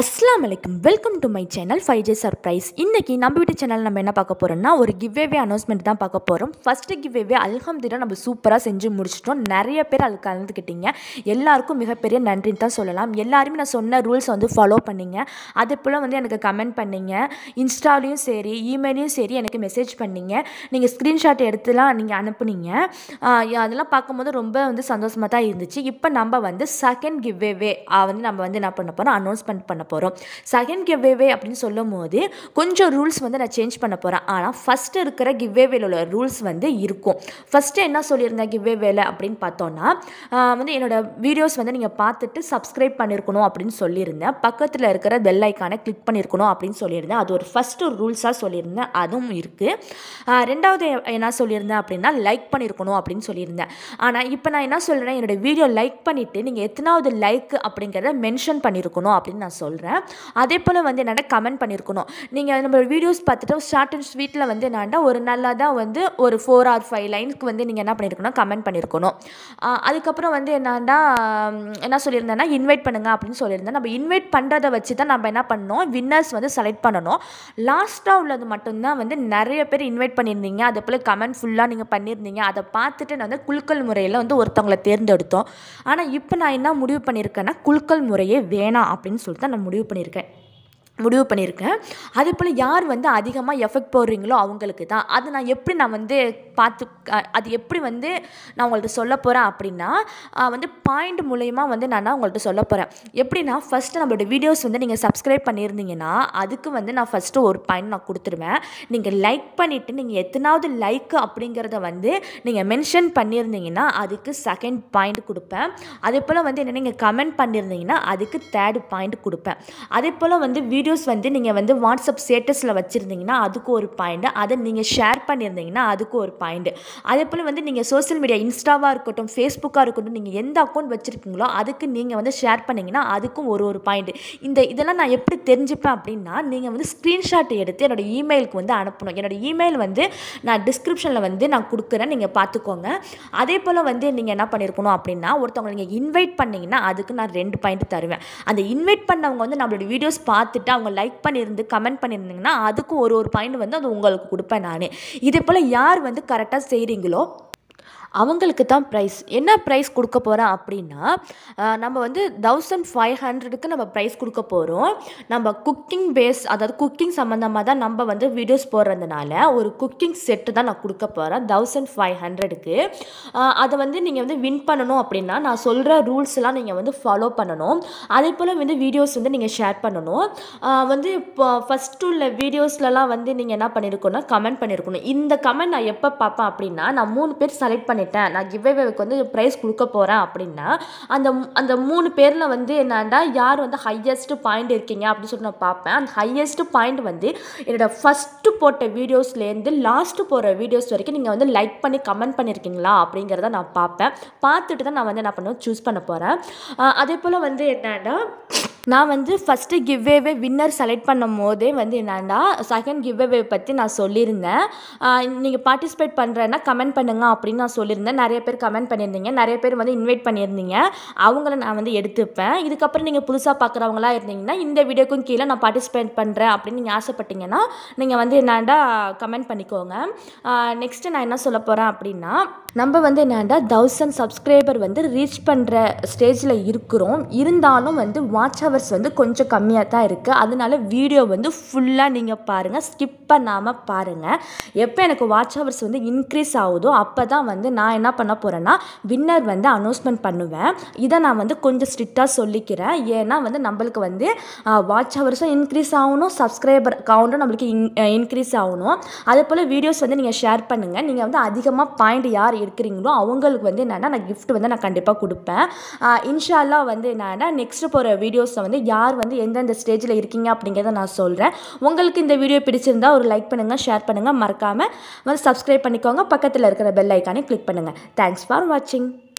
அஸ்ஸலாமு அலைக்கும் welcome to my channel five J surprise இன்றைக்கி நம்ம வீட்டு சேனல் நம்ம என்ன பார்க்க போகிறோம்னா ஒரு கிவ்வேவே அனௌன்ஸ்மெண்ட் தான் பார்க்க போகிறோம் ஃபஸ்ட்டு கிவ்வேவே அல்ஹம்துலில்லாஹ் நம்ம சூப்பராக செஞ்சு முடிச்சிட்டோம் நிறைய பேர் அதுக்கு கலந்துக்கிட்டீங்க எல்லாருக்கும் மிகப்பெரிய நன்றின்னு தான் சொல்லலாம் எல்லாருமே நான் சொன்ன ரூல்ஸை வந்து ஃபாலோ பண்ணீங்க அதே போல் வந்து எனக்கு கமெண்ட் பண்ணீங்க இன்ஸ்டாலையும் சரி இமெயிலையும் சரி எனக்கு மெசேஜ் பண்ணீங்க நீங்கள் ஸ்க்ரீன்ஷாட் எடுத்துலாம் நீங்கள் அனுப்புனீங்க ஆஹ் அதெல்லாம் பார்க்கும்போது ரொம்ப வந்து சந்தோஷமாக தான் இருந்துச்சு இப்போ நம்ம வந்து செகண்ட் கிவ்வேவே வந்து நம்ம வந்து என்ன பண்ண போகிறோம் அனௌன்ஸ்மெண்ட் பண்ண போகிறோம் செகண்ட் கிவ்வேவே அப்படின்னு சொல்லும் போது கொஞ்சம் ரூல்ஸ் வந்து நான் சேஞ்ச் பண்ண போகிறேன் ஆனால் ஃபஸ்ட்டு இருக்கிற கிவ்வேவேல உள்ள ரூல்ஸ் வந்து இருக்கும் ஃபஸ்ட்டு என்ன சொல்லியிருந்தேன் கிவ்வேவேல அப்படின்னு பார்த்தோன்னா ஆஹ் வந்து என்னோட வீடியோஸ் வந்து நீங்கள் பார்த்துட்டு சப்ஸ்கிரைப் பண்ணியிருக்கணும் அப்படின்னு சொல்லியிருந்தேன் பக்கத்தில் இருக்கிற பெல் ஐக்கானை கிளிக் பண்ணியிருக்கணும் அப்படின்னு சொல்லியிருந்தேன் அது ஒரு ஃபஸ்ட்டு ரூல்ஸாக சொல்லியிருந்தேன் அதுவும் இருக்குது ரெண்டாவது என்ன சொல்லியிருந்தேன் அப்படின்னா லைக் பண்ணியிருக்கணும் அப்படின்னு சொல்லியிருந்தேன் ஆனால் இப்போ நான் என்ன சொல்கிறேன் என்னோட வீடியோ லைக் பண்ணிவிட்டு நீங்கள் எத்தனாவது லைக் அப்படிங்கிறத மென்ஷன் பண்ணியிருக்கணும் அப்படின்னு நான் சொல்கிறேன் அதே போல் வந்து என்னென்னா கமெண்ட் பண்ணியிருக்கணும் நீங்கள் நம்ம வீடியோஸ் பார்த்துட்டு ஷார்ட் அண்ட் ஸ்வீட்டில் வந்து என்னன்னா ஒரு நல்லா தான் வந்து ஒரு ஃபோர் ஆர் ஃபைவ் லைனுக்கு வந்து நீங்கள் என்ன பண்ணியிருக்கணும் கமெண்ட் பண்ணியிருக்கணும் ஆஹ் அதுக்கப்புறம் வந்து என்னன்னா உம், என்ன சொல்லியிருந்தேன்னா இன்வைட் பண்ணுங்க அப்படின்னு சொல்லியிருந்தேன் நம்ம இன்வைட் பண்ணுறதை வச்சு தான் நம்ம என்ன பண்ணோம் வின்னர்ஸ் வந்து செலக்ட் பண்ணணும் லாஸ்ட்டாக உள்ளது மட்டும்தான் வந்து நிறைய பேர் இன்வைட் பண்ணியிருந்தீங்க அதே போல் கமெண்ட் ஃபுல்லாக நீங்கள் பண்ணியிருந்தீங்க அதை பார்த்துட்டு நான் வந்து குலுக்கல் முறையில் வந்து ஒருத்தவங்களை தேர்ந்தெடுத்தோம் ஆனால் இப்போ நான் என்ன முடிவு பண்ணியிருக்கேன்னா குலுக்கல் முறையே வேணாம் அப்படின்னு சொல்லிட்டு தான் நான் முடிவு பண்ணியிருக்கேன் முடிவு பண்ணியிருக்கேன் அதே போல் யார் வந்து அதிகமாக எஃபெக்ட் போடுறீங்களோ அவங்களுக்கு தான் அது நான் எப்படி நான் வந்து பார்த்து அ- அது எப்படி வந்து நான் உங்கள்ட்ட சொல்ல போகிறேன் அப்படின்னா அஹ் வந்து பாயிண்ட் மூலயமா வந்து நான் உங்கள்ட்ட சொல்ல போகிறேன் எப்படின்னா ஃபஸ்ட்டு நம்மளோட வீடியோஸ் வந்து நீங்கள் சப்ஸ்கிரைப் பண்ணியிருந்தீங்கன்னா அதுக்கு வந்து நான் ஃபஸ்ட்டு ஒரு பாயிண்ட் நான் கொடுத்துருவேன் நீங்கள் லைக் பண்ணிவிட்டு நீங்கள் எத்தனாவது லைக் அப்படிங்கிறத வந்து நீங்கள் மென்ஷன் பண்ணியிருந்தீங்கன்னா அதுக்கு செகண்ட் பாயிண்ட் கொடுப்பேன் அதே போல் வந்து என்ன நீங்கள் கமெண்ட் பண்ணியிருந்தீங்கன்னா அதுக்கு தேர்ட் பாயிண்ட் கொடுப்பேன் அதே போல் வந்து வீடியோஸ் வந்து நீங்கள் வந்து வாட்ஸ்அப் ஸ்டேட்டஸில் வச்சுருந்தீங்கன்னா அதுக்கு ஒரு பாயிண்ட் அதை நீங்கள் ஷேர் பண்ணியிருந்தீங்கன்னா அதுக்கு ஒரு பாயிண்ட் அதே போல் வந்து நீங்கள் சோஷியல் மீடியா இன்ஸ்டாவாக இருக்கட்டும் ஃபேஸ்புக்காக இருக்கட்டும் நீங்கள் எந்த அக்கௌண்ட் வச்சுருக்கீங்களோ அதுக்கு நீங்கள் வந்து ஷேர் பண்ணிங்கன்னா அதுக்கும் ஒரு ஒரு பாயிண்ட் இந்த இதெல்லாம் நான் எப்படி தெரிஞ்சுப்பேன் அப்படின்னா நீங்கள் வந்து ஸ்க்ரீன்ஷாட் எடுத்து என்னோட இமெயிலுக்கு வந்து அனுப்பணும் என்னோட இமெயில் வந்து நான் டிஸ்கிரிப்ஷனில் வந்து நான் கொடுக்குறேன் நீங்கள் பார்த்துக்கோங்க அதே போல் வந்து நீங்கள் என்ன பண்ணியிருக்கணும் அப்படின்னா ஒருத்தவங்க நீங்கள் இன்வைட் பண்ணீங்கன்னா அதுக்கு நான் ரெண்டு பாயிண்ட் தருவேன் அந்த இன்வைட் பண்ணவங்க வந்து நம்மளோட வீடியோஸ் பார்த்துட்டு அவங்க லைக் பண்ணியிருந்து கமெண்ட் பண்ணியிருந்தீங்கன்னா அதுக்கும் ஒரு ஒரு பாயிண்ட் வந்து அது உங்களுக்கு கொடுப்பேன் நான் இதே போல் யார் வந்து கரெக்டாக செய்கிறீங்களோ அவங்களுக்கு தான் ப்ரைஸ் என்ன ப்ரைஸ் கொடுக்க போகிறேன் அப்படின்னா அஹ், நம்ம வந்து தௌசண்ட் ஃபைவ் ஹண்ட்ரடுக்கு நம்ம ப்ரைஸ் கொடுக்க போகிறோம் நம்ம குக்கிங் பேஸ் அதாவது குக்கிங் சம்மந்தமாக தான் நம்ம வந்து வீடியோஸ் போடுறதுனால ஒரு குக்கிங் செட்டு தான் நான் கொடுக்க போகிறேன் தௌசண்ட் ஃபைவ் ஹண்ட்ரடுக்கு அதை வந்து நீங்கள் வந்து வின் பண்ணணும் அப்படின்னா நான் சொல்கிற ரூல்ஸ்லாம் நீங்கள் வந்து ஃபாலோ பண்ணணும் அதே போல் வந்து வீடியோஸ் வந்து நீங்கள் ஷேர் பண்ணணும் அஹ், வந்து இப்போ ஃபஸ்ட்டு உள்ள வீடியோஸ்லலாம் வந்து நீங்கள் என்ன பண்ணியிருக்கணும் கமெண்ட் பண்ணியிருக்கணும் இந்த கமெண்ட் நான் எப்போ பார்ப்பேன் அப்படின்னா நான் மூணு பேர் செலக்ட் பண்ணிட்டேன் நான் கிவ்வேவேக்கு வந்து ப்ரைஸ் கொடுக்க போகிறேன் அப்படின்னா அந்த மூ- அந்த மூணு பேரில் வந்து என்னன்னா யார் வந்து ஹையஸ்ட் பாயிண்ட் இருக்கீங்க அப்படின்னு சொல்லி நான் பார்ப்பேன் அந்த ஹையஸ்ட் பாயிண்ட் வந்து என்னோட ஃபஸ்ட்டு போட்ட வீடியோஸ்லேருந்து லாஸ்ட்டு போகிற வீடியோஸ் வரைக்கும் நீங்கள் வந்து லைக் பண்ணி கமெண்ட் பண்ணியிருக்கீங்களா அப்படிங்கிறத நான் பார்ப்பேன் பார்த்துட்டு தான் நான் வந்து என்ன பண்ணுவேன் சூஸ் பண்ண போகிறேன் அதே போல் வந்து என்னன்னா நான் வந்து ஃபஸ்ட்டு கிவ்வேவே வின்னர் செலக்ட் பண்ணும் போதே வந்து என்னன்னா செகண்ட் கிவ்வேவே பற்றி நான் சொல்லியிருந்தேன் நீங்கள் பார்ட்டிசிபேட் பண்ணுறேன்னா கமெண்ட் பண்ணுங்க அப்படின்னு நான் சொல்லியிருந்தேன் நிறைய பேர் கமெண்ட் பண்ணியிருந்தீங்க நிறைய பேர் வந்து இன்வைட் பண்ணியிருந்தீங்க அவங்கள நான் வந்து எடுத்துப்பேன் இதுக்கப்புறம் நீங்கள் புதுசாக பார்க்குறவங்களா இருந்தீங்கன்னா இந்த வீடியோக்கும் கீழே நான் பார்ட்டிசிபேட் பண்ணுறேன் அப்படின்னு நீங்கள் ஆசைப்பட்டீங்கன்னா நீங்கள் வந்து என்னடா கமெண்ட் பண்ணிக்கோங்க நெக்ஸ்ட்டு நான் என்ன சொல்ல போகிறேன் அப்படின்னா நம்ம வந்து என்னடா தௌசண்ட் சப்ஸ்கிரைபர் வந்து ரீச் பண்ணுற ஸ்டேஜில் இருக்கிறோம் இருந்தாலும் வந்து வாட்ச் ஹவர்ஸ் வந்து கொஞ்சம் கம்மியாக தான் இருக்குது அதனால வீடியோ வந்து ஃபுல்லாக நீங்கள் பாருங்கள் ஸ்கிப் பண்ணாமல் பாருங்கள் எப்போ எனக்கு வாட்ச் ஹவர்ஸ் வந்து இன்க்ரீஸ் ஆகுதோ அப்போ தான் வந்து நான் என்ன பண்ண போகிறேன்னா வின்னர் வந்து அனௌன்ஸ்மெண்ட் பண்ணுவேன் இதை நான் வந்து கொஞ்சம் ஸ்ட்ரிக்டாக சொல்லிக்கிறேன் ஏன்னா வந்து நம்மளுக்கு வந்து வாட்ச் ஹவர்ஸும் இன்க்ரீஸ் ஆகணும் சப்ஸ்கிரைபர் கவுண்ட்டும் நம்மளுக்கு இன்க்ரீஸ் ஆகணும் அதே போல் வீடியோஸ் வந்து நீங்கள் ஷேர் பண்ணுங்கள் நீங்கள் வந்து அதிகமாக பாயிண்ட் யார் எடுக்கிறீங்களோ அவங்களுக்கு வந்து என்னென்னா நான் gift வந்து நான் கண்டிப்பாக கொடுப்பேன் ஆஹ் இன்ஷால்லா வந்து என்னென்னா நெக்ஸ்ட் போகிற வீடியோஸை வந்து யார் வந்து எந்தெந்த ஸ்டேஜில் இருக்கீங்க அப்படிங்கிறத நான் சொல்கிறேன் உங்களுக்கு இந்த வீடியோ பிடிச்சிருந்தா ஒரு லைக் பண்ணுங்கள் ஷேர் பண்ணுங்கள் மறக்காமல் வந்து சப்ஸ்கிரைப் பண்ணிக்கோங்க பக்கத்தில் இருக்கிற பெல் ஐக்கானே கிளிக் பண்ணுங்கள் தேங்க்ஸ் ஃபார் வாட்சிங்